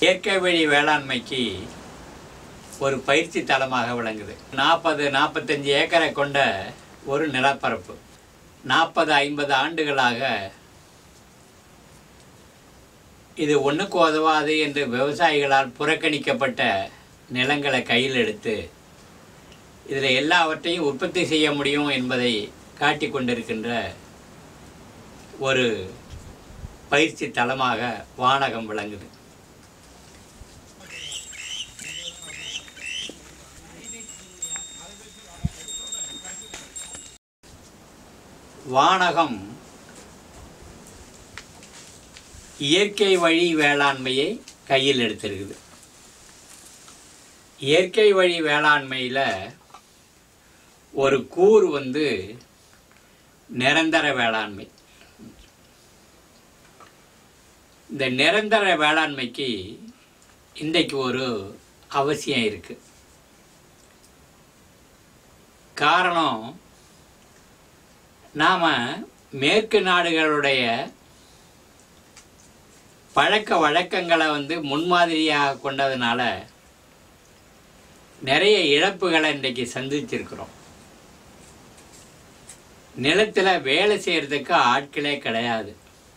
இயற்கை வழி வேளாண்மைக்கு ஒரு பயிற்சி தலமாக விளங்குது நாற்பது நாற்பத்தஞ்சு ஏக்கரை கொண்ட ஒரு நிலப்பரப்பு நாற்பது ஐம்பது ஆண்டுகளாக இது ஒன்றுக்கு உதவாது என்று விவசாயிகளால் புறக்கணிக்கப்பட்ட நிலங்களை கையில் எடுத்து இதில் எல்லாவற்றையும் உற்பத்தி செய்ய முடியும் என்பதை காட்டிக் கொண்டிருக்கின்ற ஒரு பயிற்சி தலமாக வானகம் விளங்குது வானகம் இயற்கை வழி வேளாண்மையை கையில் எடுத்திருக்குது இயற்கை வழி வேளாண்மையில் ஒரு கூறு வந்து நிரந்தர வேளாண்மை இந்த நிரந்தர வேளாண்மைக்கு இன்றைக்கு ஒரு அவசியம் இருக்கு காரணம் நாம் மேற்கு நாடுகளுடைய பழக்க வழக்கங்களை வந்து முன்மாதிரியாக கொண்டதுனால நிறைய இழப்புகளை இன்றைக்கு சந்திச்சிருக்கிறோம் நிலத்தில் வேலை செய்கிறதுக்கு ஆட்களே கிடையாது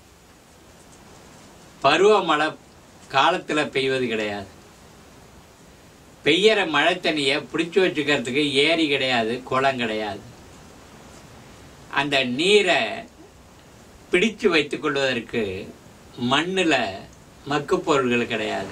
பருவமழை காலத்தில் பெய்வது கிடையாது பெய்யற மழை தண்ணியை பிடிச்சி வச்சுக்கிறதுக்கு ஏரி கிடையாது குளம் கிடையாது அந்த நீரை பிடிச்சு வைத்துக் கொள்வதற்கு மண்ணில் மக்கு பொருள்கள் கிடையாது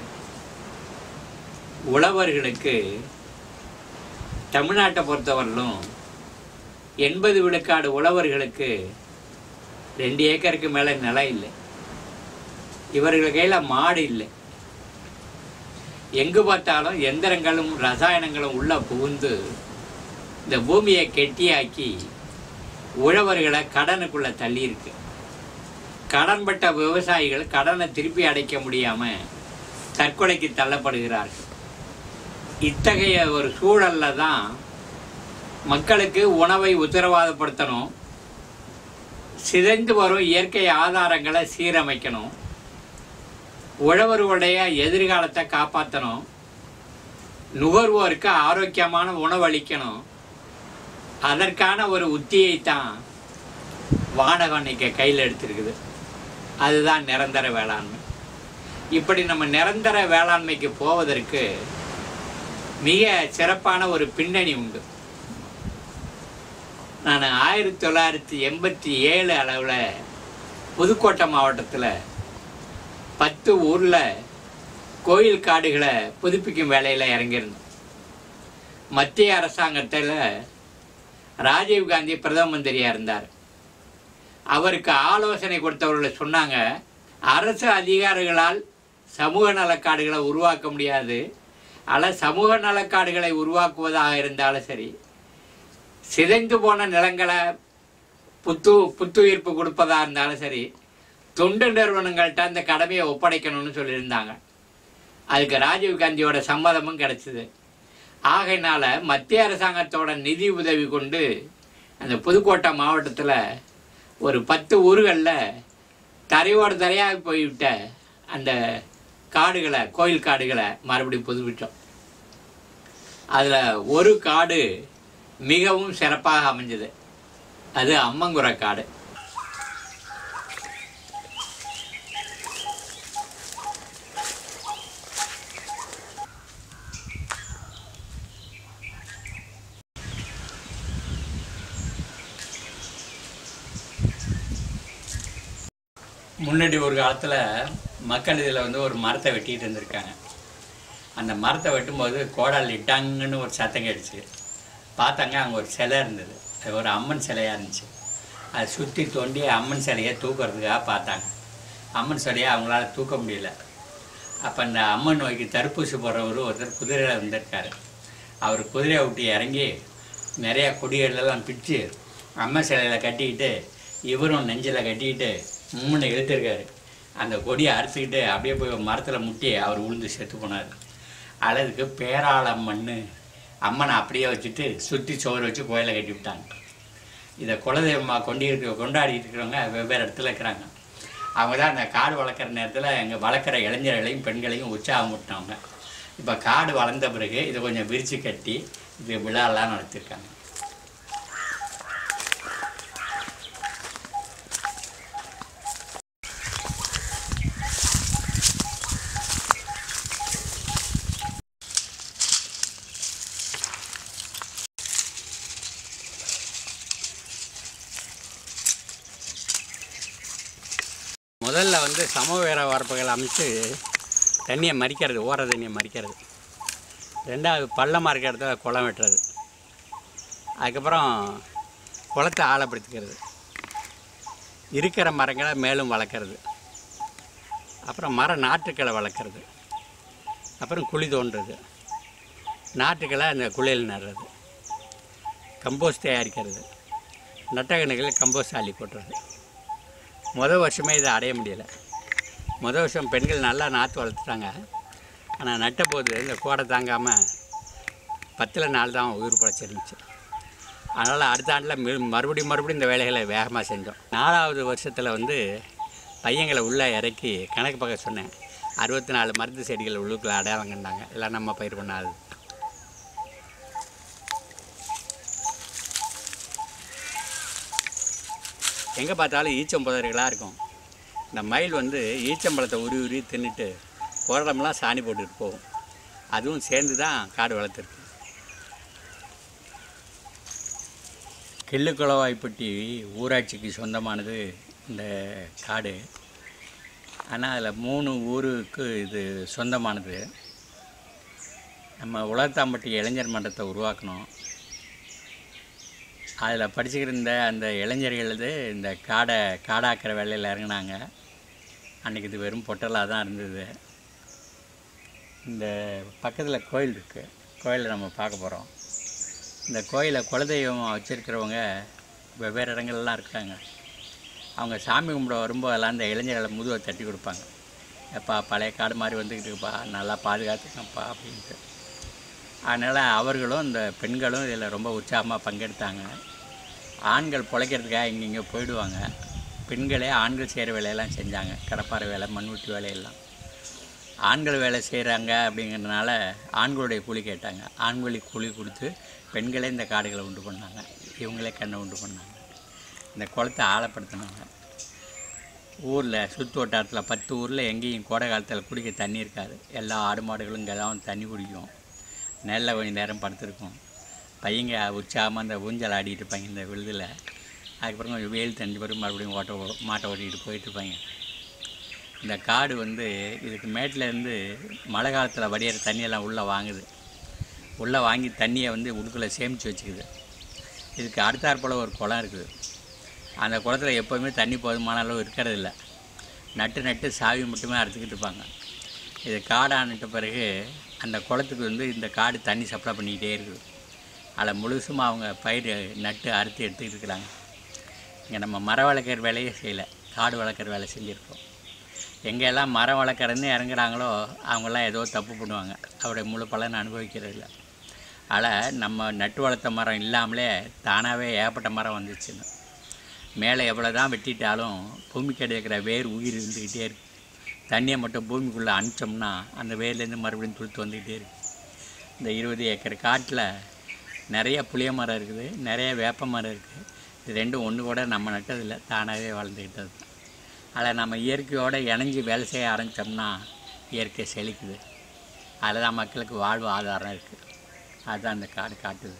உழவர்களுக்கு தமிழ்நாட்டை பொறுத்தவரையிலும் எண்பது விழுக்காடு உழவர்களுக்கு ரெண்டு ஏக்கருக்கு மேலே நிலம் இல்லை இவர்கள் கையில் மாடு இல்லை எங்கு பார்த்தாலும் எந்திரங்களும் ரசாயனங்களும் உள்ள புகுந்து இந்த பூமியை கெட்டியாக்கி உழவர்களை கடனுக்குள்ள தள்ளியிருக்கு கடன்பட்ட விவசாயிகள் கடனை திருப்பி அடைக்க முடியாம தற்கொலைக்கு தள்ளப்படுகிறார்கள் இத்தகைய ஒரு சூழல்ல தான் மக்களுக்கு உணவை உத்தரவாதப்படுத்தணும் சிதைந்து வரும் இயற்கை ஆதாரங்களை சீரமைக்கணும் உழவர்களுடைய எதிர்காலத்தை காப்பாற்றணும் நுகர்வோருக்கு ஆரோக்கியமான உணவு அளிக்கணும் அதற்கான ஒரு உத்தியை தான் வானகம் இன்னைக்கு கையில் எடுத்திருக்குது அதுதான் நிரந்தர வேளாண்மை இப்படி நம்ம நிரந்தர வேளாண்மைக்கு போவதற்கு மிக சிறப்பான ஒரு பின்னணி உண்டு நான் ஆயிரத்தி தொள்ளாயிரத்தி எண்பத்தி ஏழு அளவில் புதுக்கோட்டை மாவட்டத்தில் பத்து ஊரில் கோயில் காடுகளை புதுப்பிக்கும் வேலையில் இறங்கியிருந்தோம் மத்திய அரசாங்கத்தில் ராஜீவ் காந்தி பிரதம மந்திரியாக இருந்தார் அவருக்கு ஆலோசனை கொடுத்தவர்கள் சொன்னாங்க அரசு அதிகாரிகளால் சமூக நலக்காடுகளை உருவாக்க முடியாது ஆனால் சமூக நலக்காடுகளை உருவாக்குவதாக இருந்தாலும் சரி சிதைந்து போன நிலங்களை புத்து புத்துயிர்ப்பு கொடுப்பதாக இருந்தாலும் சரி தொண்டு நிறுவனங்கள்ட்ட அந்த கடமையை ஒப்படைக்கணும்னு சொல்லியிருந்தாங்க அதுக்கு ராஜீவ் காந்தியோட சம்மதமும் கிடைச்சிது ஆகையினால மத்திய அரசாங்கத்தோட நிதி உதவி கொண்டு அந்த புதுக்கோட்டை மாவட்டத்தில் ஒரு பத்து ஊர்களில் தரையோடு தரையாக போய்விட்ட அந்த காடுகளை கோயில் காடுகளை மறுபடியும் புதுப்பித்தோம் அதில் ஒரு காடு மிகவும் சிறப்பாக அமைஞ்சது அது அம்மங்குரை காடு முன்னாடி ஒரு காலத்தில் மக்கள் இதில் வந்து ஒரு மரத்தை வெட்டிட்டு இருந்திருக்காங்க அந்த மரத்தை வெட்டும்போது கோடால் இட்டாங்கன்னு ஒரு சத்தம் கேட்டுச்சு பார்த்தாங்க அங்கே ஒரு சிலை இருந்தது அது ஒரு அம்மன் சிலையாக இருந்துச்சு அதை சுற்றி தோண்டி அம்மன் சிலையை தூக்குறதுக்காக பார்த்தாங்க அம்மன் சிலையை அவங்களால தூக்க முடியல அப்போ அந்த அம்மன் நோய்க்கு தடுப்பூசி போடுறவர் ஒருத்தர் குதிரையில் வந்திருக்காரு அவர் குதிரையை விட்டு இறங்கி நிறைய கொடிகளெல்லாம் பிச்சு அம்மன் சிலையில் கட்டிக்கிட்டு இவரும் நெஞ்சில் கட்டிக்கிட்டு முன்ன இழுத்துருக்காரு அந்த கொடியை அறுத்துக்கிட்டு அப்படியே போய் மரத்தில் முட்டி அவர் உளுந்து செத்து போனார் அழகுக்கு பேராளம்மன்னு அம்மனை அப்படியே வச்சுட்டு சுற்றி சோறு வச்சு கோயிலை கட்டி விட்டாங்க இதை குலதெய்வமாக கொண்டு இருக்க கொண்டாடிட்டு இருக்கிறவங்க வெவ்வேறு இடத்துல இருக்கிறாங்க அவங்க தான் அந்த காடு வளர்க்குற நேரத்தில் எங்கள் வளர்க்குற இளைஞர்களையும் பெண்களையும் உற்சாகமூட்டினவங்க இப்போ காடு வளர்ந்த பிறகு இதை கொஞ்சம் விரித்து கட்டி இது விழாலாம் நடத்திருக்காங்க முதல்ல வந்து சமவீர வரப்புகள் அமைச்சு தண்ணியை மறிக்கிறது ஓர தண்ணியை மறிக்கிறது ரெண்டாவது பள்ளமாக இருக்கிற இடத்துல குளம் வெட்டுறது அதுக்கப்புறம் குளத்தை ஆழப்படுத்திக்கிறது இருக்கிற மரங்களை மேலும் வளர்க்குறது அப்புறம் மர நாற்றுக்களை வளர்க்குறது அப்புறம் குழி தோண்டுறது நாற்றுக்களை அந்த குழியில் நடுறது கம்போஸ்ட் தயாரிக்கிறது நட்டகணுகளில் கம்போஸ்ட் அள்ளி போட்டுறது முதல் வருஷமே இதை அடைய முடியலை முதல் வருஷம் பெண்கள் நல்லா நாற்று வளர்த்துட்டாங்க ஆனால் நட்ட போது இந்த கோடை தாங்காமல் பத்தில் நாள் தான் உயிர் பழச்சிருந்துச்சு அதனால் அடுத்த ஆண்டில் மறுபடியும் மறுபடியும் இந்த வேலைகளை வேகமாக செஞ்சோம் நாலாவது வருஷத்தில் வந்து பையங்களை உள்ளே இறக்கி கணக்கு பார்க்க சொன்னேன் அறுபத்தி நாலு மருந்து செடிகள் உள்ளுக்குள்ளே அடையாளம் கண்டாங்க எல்லாம் நம்ம பயிர் பண்ணாது எங்கே பார்த்தாலும் ஈச்சம்பதர்களாக இருக்கும் இந்த மயில் வந்து ஈச்சம்பழத்தை உரி உரி தின்னுட்டு போராடமெல்லாம் சாணி போட்டுட்டு போகும் அதுவும் சேர்ந்து தான் காடு வளர்த்துருக்கு கிள்ளுக்குளவாய்ப்பட்டி ஊராட்சிக்கு சொந்தமானது இந்த காடு ஆனால் அதில் மூணு ஊருக்கு இது சொந்தமானது நம்ம உலகத்தாம்பட்டி இளைஞர் மன்றத்தை உருவாக்கணும் அதில் படிச்சுக்கிருந்த அந்த இளைஞர்கள் இது இந்த காடை காடாக்கிற வேலையில் இறங்குனாங்க அன்றைக்கி இது வெறும் பொட்டலாக தான் இருந்தது இந்த பக்கத்தில் கோயில் இருக்குது கோயிலை நம்ம பார்க்க போகிறோம் இந்த கோயிலை குலதெய்வம் வச்சுருக்கிறவங்க வெவ்வேறு இடங்கள்லாம் இருக்காங்க அவங்க சாமி கும்பிட வரும்போதெல்லாம் இந்த இளைஞர்களை முதுவை தட்டி கொடுப்பாங்க எப்பா பழைய காடு மாதிரி வந்துக்கிட்டு இருக்குப்பா நல்லா பாதுகாத்துக்கப்பா அப்படின்ட்டு அதனால் அவர்களும் இந்த பெண்களும் இதில் ரொம்ப உற்சாகமாக பங்கெடுத்தாங்க ஆண்கள் பிழைக்கிறதுக்காக இங்கெங்கே போயிடுவாங்க பெண்களே ஆண்கள் செய்கிற வேலையெல்லாம் செஞ்சாங்க கடப்பாறை வேலை மண்வெட்டி வேலையெல்லாம் ஆண்கள் வேலை செய்கிறாங்க அப்படிங்கிறதுனால ஆண்களுடைய கூலி கேட்டாங்க ஆண்களுக்கு கூலி கொடுத்து பெண்களே இந்த காடுகளை உண்டு பண்ணாங்க இவங்களே கண்ணை உண்டு பண்ணாங்க இந்த குளத்தை ஆழப்படுத்தினாங்க ஊரில் சுற்று வட்டாரத்தில் பத்து ஊரில் எங்கேயும் கோடை காலத்தில் குடிக்க தண்ணி இருக்காது எல்லா ஆடு மாடுகளும் இங்கே தான் தண்ணி குடிக்கும் நெல்லை கொஞ்சம் நேரம் படுத்திருக்கும் பையங்க உற்சாகமாக அந்த ஊஞ்சல் ஆடிட்டு இருப்பாங்க இந்த விழுதில் அதுக்கப்புறம் கொஞ்சம் வெயில் தண்ணி பிறகு மறுபடியும் ஓட்ட ஓ- மாட்டை ஓட்டிகிட்டு போயிட்டுருப்பாங்க இந்த காடு வந்து இதுக்கு மேட்டிலேருந்து மழை காலத்தில் வடிகிற தண்ணியெல்லாம் உள்ளே வாங்குது உள்ளே வாங்கி தண்ணியை வந்து உடுக்குள்ளே சேமித்து வச்சுக்குது இதுக்கு அடுத்தாற்போல் ஒரு குளம் இருக்குது அந்த குளத்துல எப்போவுமே தண்ணி போதுமான அளவு இருக்கிறது இல்ல நட்டு நட்டு சாவி மட்டுமே அறுத்துக்கிட்டு இருப்பாங்க இது காடானிட்ட பிறகு அந்த குளத்துக்கு வந்து இந்த காடு தண்ணி சப்ளை பண்ணிக்கிட்டே இருக்குது அதில் முழுசுமாக அவங்க பயிர் நட்டு அறுத்து எடுத்துக்கிட்டு இருக்கிறாங்க இங்கே நம்ம மரம் வளர்க்குற வேலையே செய்யலை காடு வளர்க்குற வேலை செஞ்சுருக்கோம் எங்கெல்லாம் மரம் வளர்க்குறதுன்னு இறங்குறாங்களோ அவங்கெல்லாம் ஏதோ தப்பு பண்ணுவாங்க அவருடைய முழு பலன் அனுபவிக்கிறது இல்லை அதனால் நம்ம நட்டு வளர்த்த மரம் இல்லாமலே தானாகவே ஏகப்பட்ட மரம் வந்துச்சுன்னு மேலே எவ்வளோ தான் வெட்டிட்டாலும் பூமிக்கு இருக்கிற வேர் உயிர் இருந்துக்கிட்டே இருக்கு தண்ணியை மட்டும் பூமிக்குள்ளே அனுப்பிச்சோம்னா அந்த வேர்லேருந்து மறுபடியும் துளுத்து வந்துக்கிட்டே இருக்கு இந்த இருபது ஏக்கர் காட்டில் நிறைய புளிய மரம் இருக்குது நிறைய வேப்ப மரம் இருக்குது இது ரெண்டும் ஒன்று கூட நம்ம நட்டதில்லை தானாகவே வளர்ந்துக்கிட்டது தான் அதில் நம்ம இயற்கையோடு இணைஞ்சு வேலை செய்ய ஆரம்பித்தோம்னா இயற்கை செழிக்குது அதில் தான் மக்களுக்கு வாழ்வு ஆதாரம் இருக்குது அதுதான் அந்த காடு காட்டுது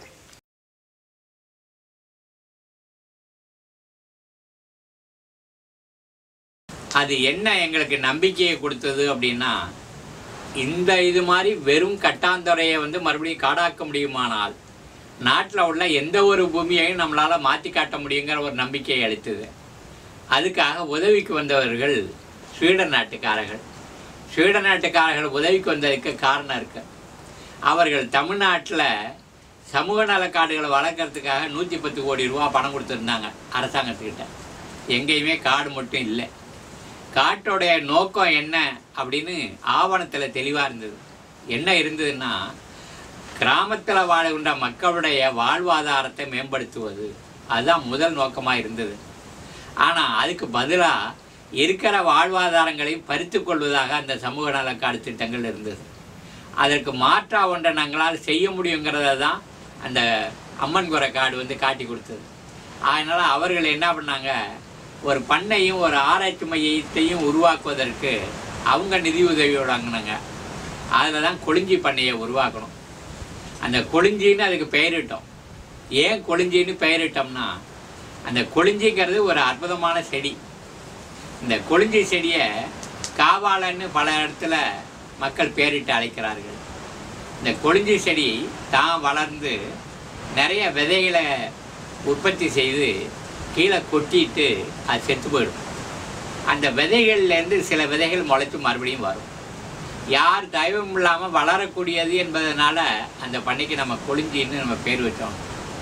அது என்ன எங்களுக்கு நம்பிக்கையை கொடுத்தது அப்படின்னா இந்த இது மாதிரி வெறும் கட்டாந்தரையை வந்து மறுபடியும் காடாக்க முடியுமானால் நாட்டில் உள்ள எந்த ஒரு பூமியையும் நம்மளால் மாற்றி காட்ட முடியுங்கிற ஒரு நம்பிக்கையை அளித்தது அதுக்காக உதவிக்கு வந்தவர்கள் ஸ்வீடன் நாட்டுக்காரர்கள் ஸ்வீடன் நாட்டுக்காரர்கள் உதவிக்கு வந்ததுக்கு காரணம் இருக்கு அவர்கள் தமிழ்நாட்டில் சமூக நலக்காடுகளை வளர்க்கறதுக்காக நூற்றி பத்து கோடி ரூபா பணம் கொடுத்துருந்தாங்க அரசாங்கத்துக்கிட்ட எங்கேயுமே காடு மட்டும் இல்லை காட்டோடைய நோக்கம் என்ன அப்படின்னு ஆவணத்தில் தெளிவாக இருந்தது என்ன இருந்ததுன்னா கிராமத்தில் வாழுகின்ற மக்களுடைய வாழ்வாதாரத்தை மேம்படுத்துவது அதுதான் முதல் நோக்கமாக இருந்தது ஆனால் அதுக்கு பதிலாக இருக்கிற வாழ்வாதாரங்களையும் பறித்துக் கொள்வதாக அந்த சமூக நலக்காடு திட்டங்கள் இருந்தது அதற்கு மாற்றா ஒன்றை நாங்களால் செய்ய முடியுங்கிறத தான் அந்த அம்மன் குறை காடு வந்து காட்டி கொடுத்தது அதனால் அவர்கள் என்ன பண்ணாங்க ஒரு பண்ணையும் ஒரு ஆராய்ச்சி மையத்தையும் உருவாக்குவதற்கு அவங்க நிதி உதவி வழங்கினாங்க அதில் தான் கொளிஞ்சி பண்ணையை உருவாக்கணும் அந்த கொளிஞ்சின்னு அதுக்கு பெயரிட்டோம் ஏன் கொளிஞ்சின்னு பெயரிட்டோம்னா அந்த கொளிஞ்சிங்கிறது ஒரு அற்புதமான செடி இந்த கொளிஞ்சி செடியை காவாலன்னு பல இடத்துல மக்கள் பேரிட்டு அழைக்கிறார்கள் இந்த கொளிஞ்சி செடி தான் வளர்ந்து நிறைய விதைகளை உற்பத்தி செய்து கீழே கொட்டிட்டு அது செத்து போயிடும் அந்த விதைகள்லேருந்து சில விதைகள் முளைச்சு மறுபடியும் வரும் யார் தயவும் இல்லாமல் வளரக்கூடியது என்பதனால அந்த பண்ணைக்கு நம்ம கொளிஞ்சின்னு நம்ம பேர் வச்சோம்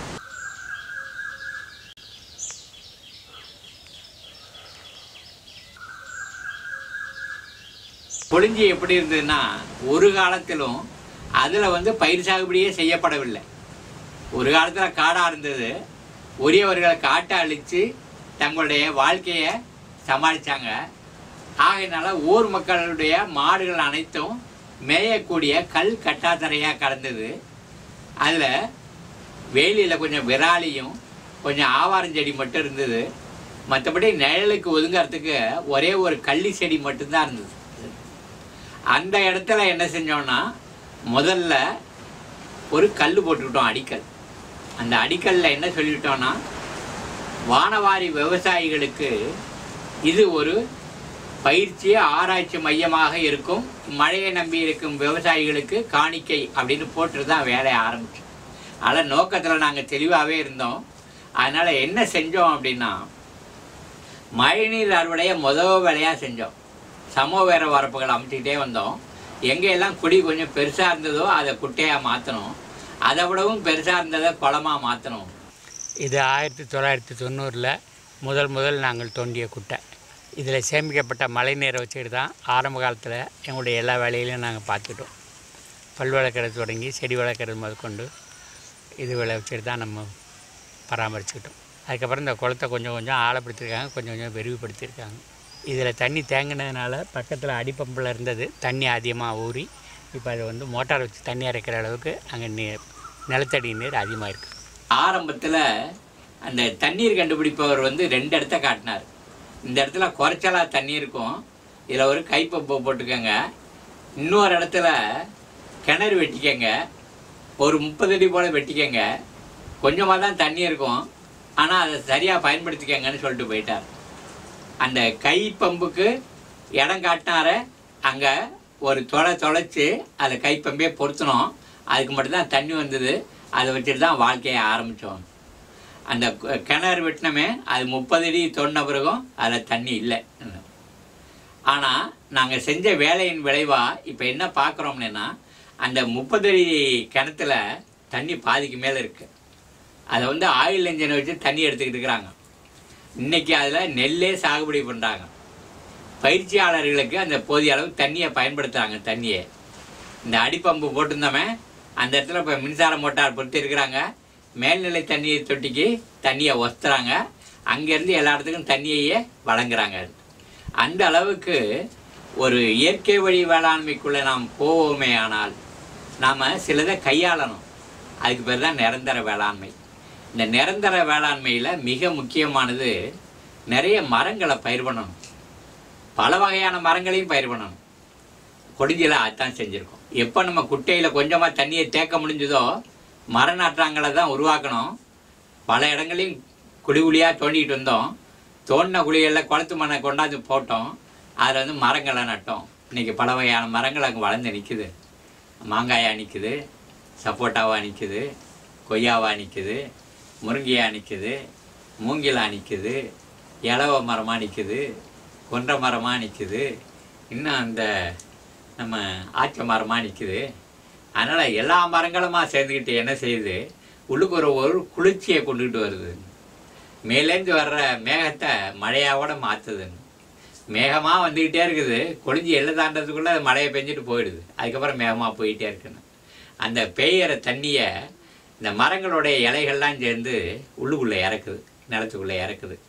கொளிஞ்சி எப்படி இருந்ததுன்னா ஒரு காலத்திலும் அதில் வந்து பயிர் சாகுபடியே செய்யப்படவில்லை ஒரு காலத்தில் காடாக இருந்தது உரியவர்களை காட்டை அழித்து தங்களுடைய வாழ்க்கையை சமாளித்தாங்க ஆகையினால ஊர் மக்களுடைய மாடுகள் அனைத்தும் மேயக்கூடிய கல் கட்டாத்தரையாக கடந்தது அதில் வேலியில் கொஞ்சம் விராலியும் கொஞ்சம் ஆவாரஞ்செடி மட்டும் இருந்தது மற்றபடி நிழலுக்கு ஒதுங்கிறதுக்கு ஒரே ஒரு கள்ளி செடி மட்டும்தான் இருந்தது அந்த இடத்துல என்ன செஞ்சோம்னா முதல்ல ஒரு கல் போட்டுக்கிட்டோம் அடிக்கல் அந்த அடிக்கல்ல என்ன சொல்லிட்டோம்னா வானவாரி விவசாயிகளுக்கு இது ஒரு பயிற்சி ஆராய்ச்சி மையமாக இருக்கும் மழையை நம்பி இருக்கும் விவசாயிகளுக்கு காணிக்கை அப்படின்னு போட்டு தான் வேலையை ஆரம்பிச்சோம் அதில் நோக்கத்தில் நாங்கள் தெளிவாகவே இருந்தோம் அதனால் என்ன செஞ்சோம் அப்படின்னா மழைநீர் அறுவடையை முதல் வேலையாக செஞ்சோம் சமோவேர வரப்புகள் அமைச்சிக்கிட்டே வந்தோம் எங்கெல்லாம் குடி கொஞ்சம் பெருசாக இருந்ததோ அதை குட்டையாக மாற்றணும் அதை விடவும் பெருசாக இருந்ததை குளமாக மாற்றணும் இது ஆயிரத்தி தொள்ளாயிரத்தி தொண்ணூறில் முதல் முதல் நாங்கள் தோண்டிய குட்டை இதில் சேமிக்கப்பட்ட மழை நீரை வச்சுக்கிட்டு தான் ஆரம்ப காலத்தில் எங்களுடைய எல்லா வேலைகளையும் நாங்கள் பார்த்துக்கிட்டோம் பல் வளர்க்குறது தொடங்கி செடி வளர்க்குறது முதற்கொண்டு இது விளைவிச்சுட்டு தான் நம்ம பராமரிச்சுக்கிட்டோம் அதுக்கப்புறம் இந்த குளத்தை கொஞ்சம் கொஞ்சம் ஆழப்படுத்தியிருக்காங்க கொஞ்சம் கொஞ்சம் விரிவுபடுத்தியிருக்காங்க இதில் தண்ணி தேங்கினதுனால பக்கத்தில் அடிப்பம்பில் இருந்தது தண்ணி அதிகமாக ஊறி இப்போ அது வந்து மோட்டார் வச்சு தண்ணி இறைக்கிற அளவுக்கு அங்கே நீர் நிலத்தடி நீர் அதிகமாக இருக்குது ஆரம்பத்தில் அந்த தண்ணீர் கண்டுபிடிப்பவர் வந்து ரெண்டு இடத்த காட்டினார் இந்த இடத்துல குறைச்சலா தண்ணி இருக்கும் இதில் ஒரு கைப்பம்பை போட்டுக்கோங்க இன்னொரு இடத்துல கிணறு வெட்டிக்கங்க ஒரு முப்பது அடி போல் வெட்டிக்கங்க கொஞ்சமாக தான் தண்ணி இருக்கும் ஆனால் அதை சரியாக பயன்படுத்திக்கங்கன்னு சொல்லிட்டு போயிட்டார் அந்த கை பம்புக்கு இடம் காட்டினார அங்கே ஒரு தொலை தொலைச்சி அதை கைப்பம்பே பொருத்தணும் அதுக்கு மட்டும்தான் தண்ணி வந்தது அதை வச்சுட்டு தான் வாழ்க்கையை ஆரம்பித்தோம் அந்த கு- கிணறு வெட்டினமே அது முப்பது அடி தோண்டின பிறகும் அதில் தண்ணி இல்லை ஆனால் நாங்கள் செஞ்ச வேலையின் விளைவாக இப்போ என்ன பார்க்குறோம்னா அந்த முப்பது அடி கிணத்துல தண்ணி பாதிக்கு மேலே இருக்குது அதை வந்து ஆயில் இன்ஜினை வச்சு தண்ணி எடுத்துக்கிட்டு இருக்கிறாங்க இன்னைக்கு அதில் நெல்லே சாகுபடி பண்ணுறாங்க பயிற்சியாளர்களுக்கு அந்த போதிய அளவு தண்ணியை பயன்படுத்துகிறாங்க தண்ணியை இந்த அடிப்பம்பு போட்டிருந்தோமே அந்த இடத்துல இப்போ மின்சார மோட்டார் பொறுத்து இருக்கிறாங்க மேல்நிலை தண்ணீர் தொட்டிக்கு தண்ணியை ஒத்துறாங்க அங்கேருந்து எல்லா இடத்துக்கும் தண்ணியையே வழங்குறாங்க அந்த அளவுக்கு ஒரு இயற்கை வழி வேளாண்மைக்குள்ளே நாம் போவோமே ஆனால் நாம் சிலதை கையாளணும் அதுக்கு பேர் தான் நிரந்தர வேளாண்மை இந்த நிரந்தர வேளாண்மையில் மிக முக்கியமானது நிறைய மரங்களை பயிர் பண்ணணும் பல வகையான மரங்களையும் பயிர் பண்ணணும் கொடிஞ்சில அதான் செஞ்சுருக்கோம் எப்போ நம்ம குட்டையில் கொஞ்சமாக தண்ணியை தேக்க முடிஞ்சதோ மர நாற்றாங்களை தான் உருவாக்கணும் பல இடங்களையும் குழி குழியாக தோண்டிக்கிட்டு வந்தோம் தோண்டின குழிகளில் குளத்து மண்ணை கொண்டாந்து போட்டோம் அதில் வந்து மரங்களை நட்டோம் இன்றைக்கி பல வகையான மரங்கள் அங்கே வளர்ந்து நிற்குது மாங்காயா நிற்குது சப்போட்டாவா நிற்குது கொய்யாவா நிற்குது முருங்கையா நிற்குது மூங்கிலா நிற்குது இலவ மரமாக நிற்குது கொன்ற மரமாக நிற்குது இன்னும் அந்த நம்ம ஆச்ச மரமாக நிற்குது அதனால் எல்லா மரங்களுமா சேர்ந்துக்கிட்டு என்ன செய்யுது உள்ளுக்கு ஒரு ஒரு குளிர்ச்சியை கொண்டுகிட்டு வருது மேலேருந்து வர்ற மேகத்தை மழையாவோட மாற்றுதுன்னு மேகமாக வந்துக்கிட்டே இருக்குது கொழிஞ்சி எல்லை தாண்டதுக்குள்ளே அது மழையை பெஞ்சிட்டு போயிடுது அதுக்கப்புறம் மேகமாக போயிட்டே இருக்குன்னு அந்த பெய்கிற தண்ணியை இந்த மரங்களுடைய இலைகள்லாம் சேர்ந்து உள்ளுக்குள்ளே இறக்குது நிலத்துக்குள்ளே இறக்குது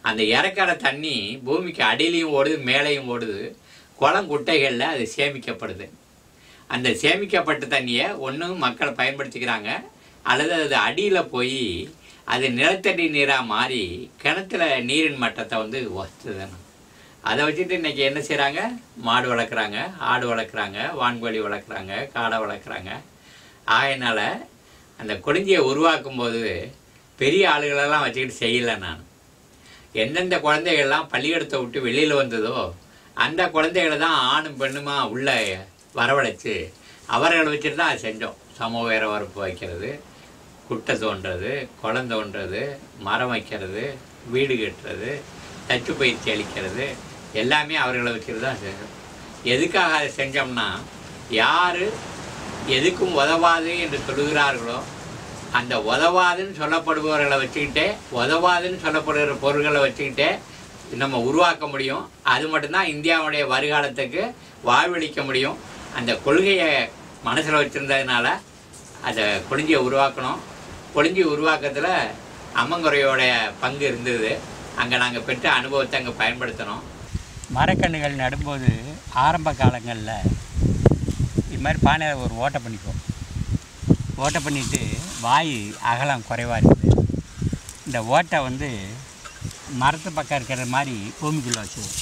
அந்த இறக்கிற தண்ணி பூமிக்கு அடியிலையும் ஓடுது மேலேயும் ஓடுது குளம் குட்டைகளில் அது சேமிக்கப்படுது அந்த சேமிக்கப்பட்ட தண்ணியை ஒன்று மக்கள் பயன்படுத்திக்கிறாங்க அல்லது அது அடியில் போய் அது நிலத்தடி நீராக மாறி கிணத்துல நீரின் மட்டத்தை வந்து வசுதுன்னு அதை வச்சுட்டு இன்னைக்கு என்ன செய்கிறாங்க மாடு வளர்க்குறாங்க ஆடு வளர்க்குறாங்க வான்கோழி வளர்க்குறாங்க காடை வளர்க்குறாங்க ஆகையினால அந்த கொடிஞ்சியை உருவாக்கும் போது பெரிய ஆளுகளெல்லாம் வச்சுக்கிட்டு செய்யலை நான் எந்தெந்த குழந்தைகள்லாம் பள்ளிக்கூடத்தை விட்டு வெளியில் வந்ததோ அந்த குழந்தைகளை தான் ஆணும் பெண்ணுமா உள்ள வரவழைச்சு அவர்களை வச்சுட்டு தான் அதை செஞ்சோம் சமூக வரப்பு வைக்கிறது குட்டை தோண்டுறது குளம் தோண்டுறது மரம் வைக்கிறது வீடு கட்டுறது தச்சு பயிற்சி அளிக்கிறது எல்லாமே அவர்களை வச்சுட்டு தான் செஞ்சோம் எதுக்காக அதை செஞ்சோம்னா யார் எதுக்கும் உதவாது என்று சொல்லுகிறார்களோ அந்த உதவாதுன்னு சொல்லப்படுபவர்களை வச்சுக்கிட்டே உதவாதுன்னு சொல்லப்படுகிற பொருள்களை வச்சுக்கிட்டே நம்ம உருவாக்க முடியும் அது மட்டும்தான் இந்தியாவுடைய வருகாலத்துக்கு வாழ்வளிக்க முடியும் அந்த கொள்கையை மனசில் வச்சுருந்ததுனால அதை கொழிஞ்சியை உருவாக்கணும் கொழிஞ்சி உருவாக்கத்தில் அம்மங்குறையோடைய பங்கு இருந்தது அங்கே நாங்கள் பெற்ற அனுபவத்தை அங்கே பயன்படுத்தினோம் மரக்கன்றுகள் நடும்போது ஆரம்ப காலங்களில் இது மாதிரி பானையில் ஒரு ஓட்டை பண்ணிக்குவோம் ஓட்டை பண்ணிவிட்டு வாய் அகலம் குறைவாக இருக்குது இந்த ஓட்டை வந்து மரத்து பக்கம் இருக்கிற மாதிரி பூமிக்குள்ளே வச்சுருவோம்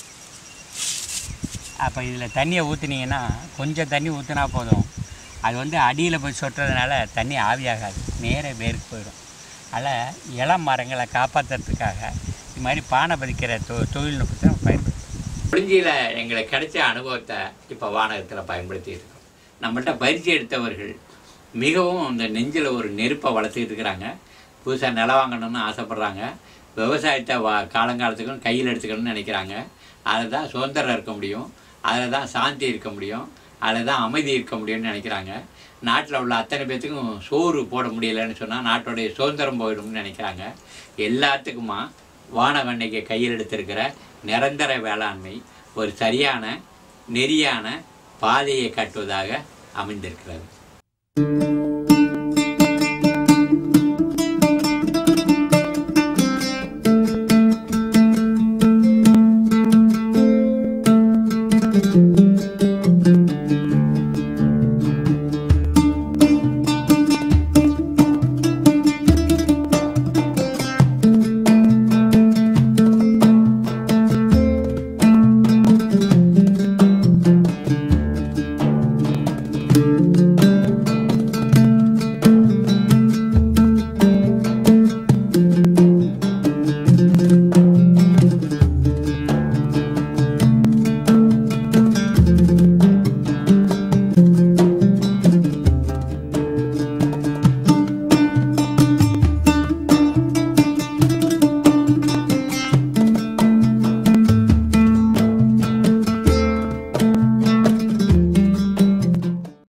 அப்போ இதில் தண்ணியை ஊற்றுனீங்கன்னா கொஞ்சம் தண்ணி ஊற்றினா போதும் அது வந்து அடியில் போய் சொட்டுறதுனால தண்ணி ஆவியாகாது நேர வேருக்கு போயிடும் அதில் இளம் மரங்களை காப்பாற்றுறதுக்காக இது மாதிரி பானை பதிக்கிற தொ தொழில்நுட்பத்தை நம்ம பயன்படுத்தும் கொழிஞ்சியில் எங்களுக்கு கிடைச்ச அனுபவத்தை இப்போ வானகத்தில் பயன்படுத்தி இருக்கோம் நம்மள்ட்ட பயிற்சி எடுத்தவர்கள் மிகவும் இந்த நெஞ்சில் ஒரு நெருப்பை வளர்த்துக்கிட்டு இருக்கிறாங்க புதுசாக நிலம் வாங்கணும்னு ஆசைப்பட்றாங்க விவசாயத்தை வா காலங்காலத்துக்கும் கையில் எடுத்துக்கணும்னு நினைக்கிறாங்க அதில் தான் சுதந்திரம் இருக்க முடியும் அதில் தான் சாந்தி இருக்க முடியும் அதில் தான் அமைதி இருக்க முடியும்னு நினைக்கிறாங்க நாட்டில் உள்ள அத்தனை பேர்த்துக்கும் சோறு போட முடியலைன்னு சொன்னால் நாட்டுடைய சுதந்திரம் போயிடும்னு நினைக்கிறாங்க எல்லாத்துக்குமா வானவண்ணைக்கு கையில் எடுத்திருக்கிற நிரந்தர வேளாண்மை ஒரு சரியான நெறியான பாதையை காட்டுவதாக அமைந்திருக்கிறது